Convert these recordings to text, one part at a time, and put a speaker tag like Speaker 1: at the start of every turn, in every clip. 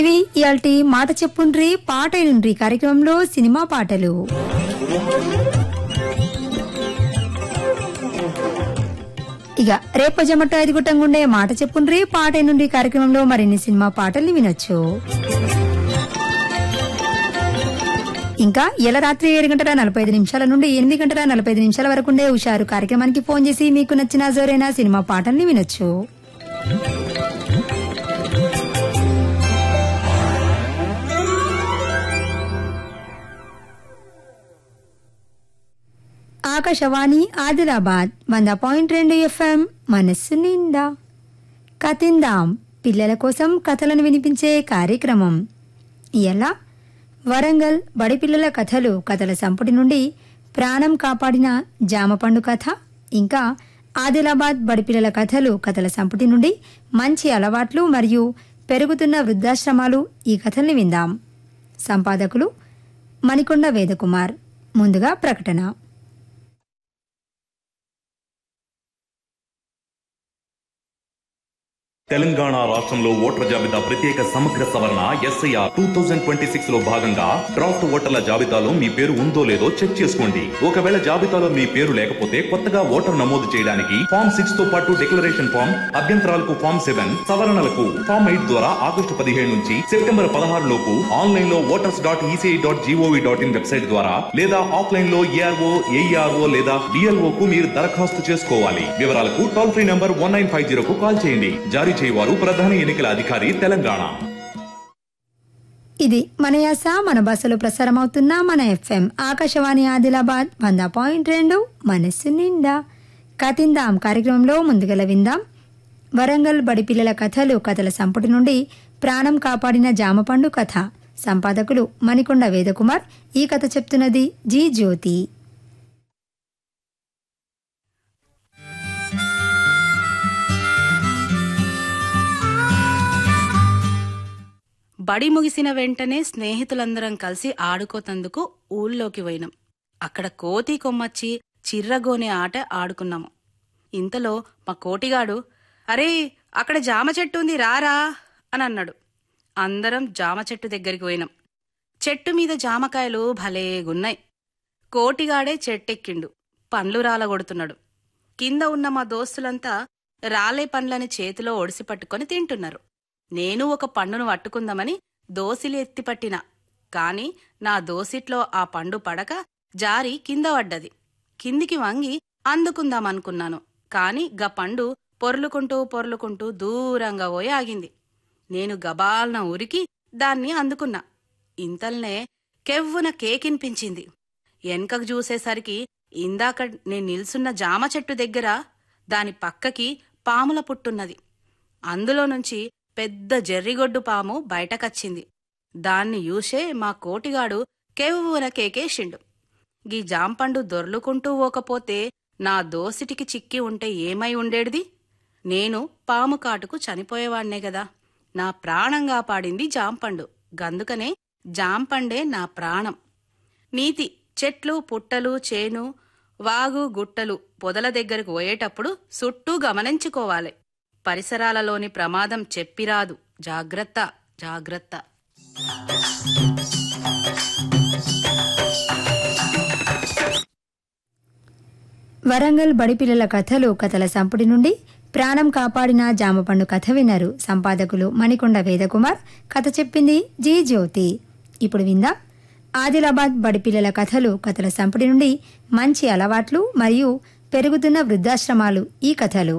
Speaker 1: ఇవి ఇయాల్టి మాట చెప్పుండ్రి పాట నుండ్రి కార్యక్రమంలో సినిమా పాటలు ఇక రేపు జమట ఐదు గుట్టంగుండే మాట చెప్పుండ్రి పాట నుండి కార్యక్రమంలో మరిన్ని సినిమా పాటల్ని వినొచ్చు ఇంకా ఇలా రాత్రి ఏడు గంటల నలభై ఐదు నిమిషాల నుండి ఎనిమిది గంటల నలభై ఐదు నిమిషాల వరకు ఉండే హుషారు కార్యక్రమానికి ఫోన్ చేసి మీకు నచ్చిన జోరైన సినిమా పాటల్ని వినొచ్చు ఆకాశవాణి ఆదిలాబాద్ వంద పాయింట్ రెండు ఎఫ్ఎం మనస్సు నిండా కతిందాం పిల్లల కోసం కథలను వినిపించే కార్యక్రమం ఎలా వరంగల్ బడిపిల్లల కథలు కథల సంపుటి నుండి ప్రాణం కాపాడిన జామపండు కథ ఇంకా ఆదిలాబాద్ బడిపిల్లల కథలు కథల సంపుటి నుండి మంచి అలవాట్లు మరియు పెరుగుతున్న వృద్ధాశ్రమాలు ఈ కథల్ని విందాం సంపాదకులు మణికొండ వేదకుమార్ ముందుగా ప్రకటన
Speaker 2: తెలంగాణ రాష్ట్రంలో ఓటర్ల జాబితా ప్రత్యేక సమగ్ర సవరణ SIR two thousand twenty six లో భాగంగా డ్రాఫ్ట్ ఓటర్ల జాబితాలో మీ పేరు ఉందో లేదో చెక్ చేసుకోండి ఒకవేళ జాబితాలో మీ పేరు లేకపోతే కొత్తగా ఓటర్ నమోదు చేయడానికి ఫామ్ సిక్స్ తో పాటు డిక్లరేషన్ ఫామ్ అభ్యంతరాలకు ఫామ్ సెవెన్ సవరణలకు ఫామ్ ఎయిట్ ద్వారా ఆగస్టు పదిహేడు నుంచి సెప్టెంబర్ పదహారు లోపు ఆన్లైన్ లో voters dot ECI dot GOV dot in website ద్వారా లేదా ఆఫ్లైన్ లో ఏఆర్ఓ ఏఈఆర్ఓ లేదా డిఎల్ఓ కు మీరు దరఖాస్తు చేసుకోవాలి వివరాలకు toll free number one nine five zero కు కాల్ చేయండి జారీ చేయవారు ప్రధాన ఎన్నికల అధికారి తెలంగాణ
Speaker 1: ఇది మన యాస మన భాషలో ప్రసారం అవుతున్న మన ఎఫ్ఎం ఆకాశవాణి ఆదిలాబాద్ వంద పాయింట్ రెండు మనస్సు నిండా కతిందాం కార్యక్రమంలో ముందుగల విందాం వరంగల్ బడి పిల్లల కథలు కథల సంపుటి నుండి ప్రాణం కాపాడిన జామపండు కథ సంపాదకులు మణికొండ వేదకుమార్ ఈ కథ చెప్తున్నది జీ జ్యోతి
Speaker 3: బడి ముగిసిన వెంటనే స్నేహితులందరం కలిసి ఆడుకోతందుకు ఊళ్ళోకి పోయినాం అక్కడ కోతి కొమ్మచ్చి చిర్రగోనే ఆట ఆడుకున్నాము ఇంతలో మా కోటిగాడు అరే అక్కడ జామ చెట్టు ఉంది రారా అని అన్నాడు అందరం జామ చెట్టు దగ్గరికి పోయినాం చెట్టు మీద జామకాయలు భలేగున్నాయి కోటిగాడే చెట్టెక్కిండు పండ్లు రాలగొడుతున్నాడు కింద ఉన్న మా దోస్తులంతా రాలే పండ్లని చేతిలో ఒడిసి పట్టుకొని తింటున్నారు నేను ఒక పండును పట్టుకుందామని దోసిలి ఎత్తిపట్టిన కాని నా దోసిట్లో ఆ పండు పడక జారి కింద పడ్డది కిందికి వంగి అందుకుందామనుకున్నాను కాని గా పండు పొర్లుకుంటూ పొర్లుకుంటూ దూరంగా పోయి ఆగింది నేను గబాల్న ఉరికి దాన్ని అందుకున్నా ఇంతల్నే కెవ్వున కేకిన్పించింది వెనకకు చూసేసరికి ఇందాక నేను నిల్సున్న జామ చెట్టు దగ్గర దాని పక్కకి పాముల పుట్టున్నది అందులో నుంచి పెద్ద జెర్రిగొడ్డు పాము బయటకచ్చింది దాన్ని చూసే మా కోటిగాడు కెవ్వున కేకేసిండు గీ జాంపండు దొర్లుకుంటూ పోకపోతే నా దోసిటికి చిక్కి ఉంటే ఏమై ఉండేడిది నేను పాము కాటుకు చనిపోయేవాణ్ణే గదా నా ప్రాణం కాపాడింది జాంపండు గందుకనే జాంపండే నా ప్రాణం నీతి చెట్లు పుట్టలు చేను వాగు గుట్టలు పొదల దగ్గరకు పోయేటప్పుడు చుట్టూ గమనించుకోవాలి పరిసరాలలోని ప్రమాదం చెప్పిరాదు జాగ్రత్త జాగ్రత్త
Speaker 1: వరంగల్ బడి పిల్లల కథలు కథల సంపుటి నుండి ప్రాణం కాపాడిన జామపండు కథ విన్నారు సంపాదకులు మణికొండ వేదకుమార్ కథ చెప్పింది జీ జ్యోతి ఇప్పుడు విందా ఆదిలాబాద్ బడి పిల్లల కథలు కథల సంపుటి నుండి మంచి అలవాట్లు మరియు పెరుగుతున్న వృద్ధాశ్రమాలు ఈ కథలు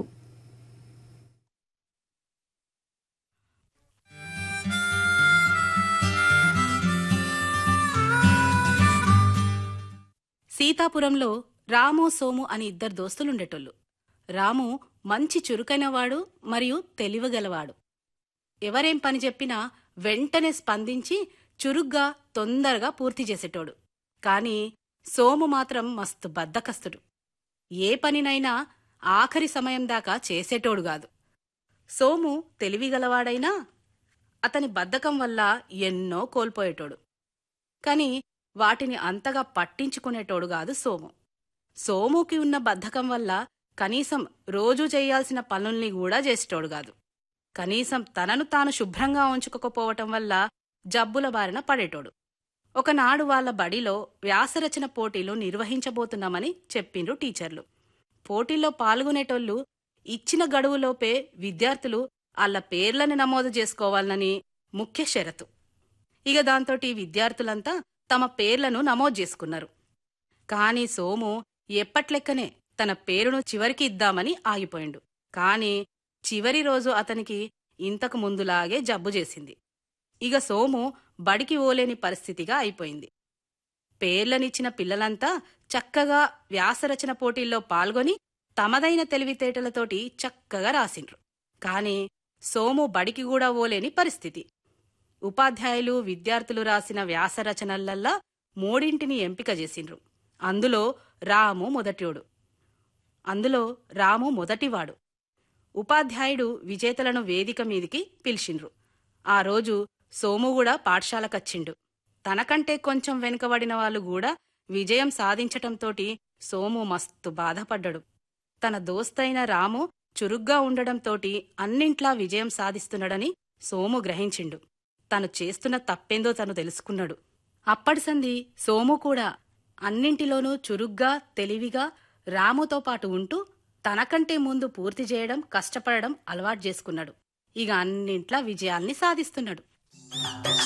Speaker 3: సీతాపురంలో రాము సోము అని ఇద్దరు దోస్తులుండేటోళ్ళు రాము మంచి చురుకైనవాడు మరియు తెలివిగలవాడు ఎవరేం పని చెప్పినా వెంటనే స్పందించి చురుగ్గా తొందరగా పూర్తి చేసేటోడు కాని సోము మాత్రం మస్తు బద్దకస్తుడు ఏ పనినైనా ఆఖరి సమయం దాకా చేసేటోడు గాదు సోము తెలివిగలవాడైనా అతని బద్ధకం వల్ల ఎన్నో కోల్పోయేటోడు కాని వాటిని అంతగా పట్టించుకునేటోడు గాదు సోము సోముకి ఉన్న బద్ధకం వల్ల కనీసం రోజూ చేయాల్సిన పనుల్ని కూడా చేసేటోడు కాదు కనీసం తనను తాను శుభ్రంగా ఉంచుకోకపోవటం వల్ల జబ్బుల బారిన పడేటోడు ఒకనాడు వాళ్ళ బడిలో వ్యాసరచన పోటీలు నిర్వహించబోతున్నామని చెప్పిండ్రు టీచర్లు పోటీల్లో పాల్గొనేటోళ్ళు ఇచ్చిన గడువులోపే విద్యార్థులు వాళ్ళ పేర్లను నమోదు చేసుకోవాలని ముఖ్య షరతు ఇక దాంతోటి విద్యార్థులంతా తమ పేర్లను నమోదు చేసుకున్నారు కాని సోము ఎప్పట్లెక్కనే తన పేరును చివరికి ఇద్దామని ఆగిపోయిండు కాని చివరి రోజు అతనికి ఇంతకు ముందులాగే జబ్బు చేసింది ఇక సోము బడికి ఓలేని పరిస్థితిగా అయిపోయింది పేర్లనిచ్చిన పిల్లలంతా చక్కగా వ్యాసరచన పోటీల్లో పాల్గొని తమదైన తెలివితేటలతోటి చక్కగా రాసిండ్రు కాని సోము బడికి కూడా ఓలేని పరిస్థితి ఉపాధ్యాయులు విద్యార్థులు రాసిన వ్యాసరచనలల్లా మూడింటిని ఎంపిక చేసిండ్రు అందులో రాము మొదటివాడు అందులో రాము మొదటివాడు ఉపాధ్యాయుడు విజేతలను వేదిక మీదికి పిలిచిండ్రు ఆ రోజు సోము కూడా పాఠశాలకచ్చిండు తనకంటే కొంచెం వెనుకబడిన వాళ్ళు కూడా విజయం సాధించటంతోటి సోము మస్తు బాధపడ్డాడు తన దోస్తైన రాము చురుగ్గా ఉండడంతోటి అన్నింట్లా విజయం సాధిస్తున్నాడని సోము గ్రహించిండు తను చేస్తున్న తప్పేందో తను తెలుసుకున్నాడు అప్పటి సంధి సోము కూడా అన్నింటిలోనూ చురుగ్గా తెలివిగా రాముతో పాటు ఉంటూ తనకంటే ముందు పూర్తి చేయడం కష్టపడడం అలవాటు చేసుకున్నాడు ఇక అన్నింట్లా విజయాల్ని సాధిస్తున్నాడు